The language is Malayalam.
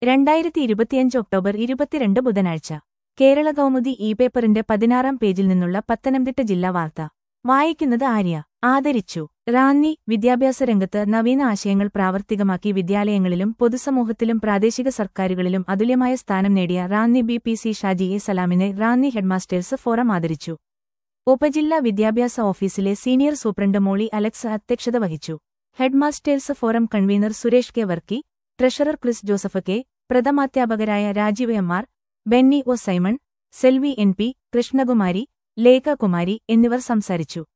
രണ്ടായിരത്തി ഇരുപത്തിയഞ്ച് ഒക്ടോബർ ഇരുപത്തിരണ്ട് ബുധനാഴ്ച കേരള കൗമുദി ഇ പേപ്പറിന്റെ പതിനാറാം പേജിൽ നിന്നുള്ള പത്തനംതിട്ട ജില്ലാ വാർത്ത വായിക്കുന്നത് ആര്യ ആദരിച്ചു റാന്നി വിദ്യാഭ്യാസ രംഗത്ത് നവീന ആശയങ്ങൾ പ്രാവർത്തികമാക്കി വിദ്യാലയങ്ങളിലും പൊതുസമൂഹത്തിലും പ്രാദേശിക സർക്കാരുകളിലും അതുല്യമായ സ്ഥാനം നേടിയ Ranni B P C Shaji A സലാമിനെ റാന്നി ഹെഡ്മാസ്റ്റേഴ്സ് ഫോറം ആദരിച്ചു ഉപജില്ലാ വിദ്യാഭ്യാസ ഓഫീസിലെ സീനിയർ സൂപ്രണ്ട് മോളി അലക്സ് അധ്യക്ഷത വഹിച്ചു headmasters forum convener Suresh K Varkey treasurer Chris Joseph K പ്രഥമാധ്യാപകരായ Rajeev M R Benny O Simon Selvi N P Krishnakumari Lekhakumari എന്നിവർ സംസാരിച്ചു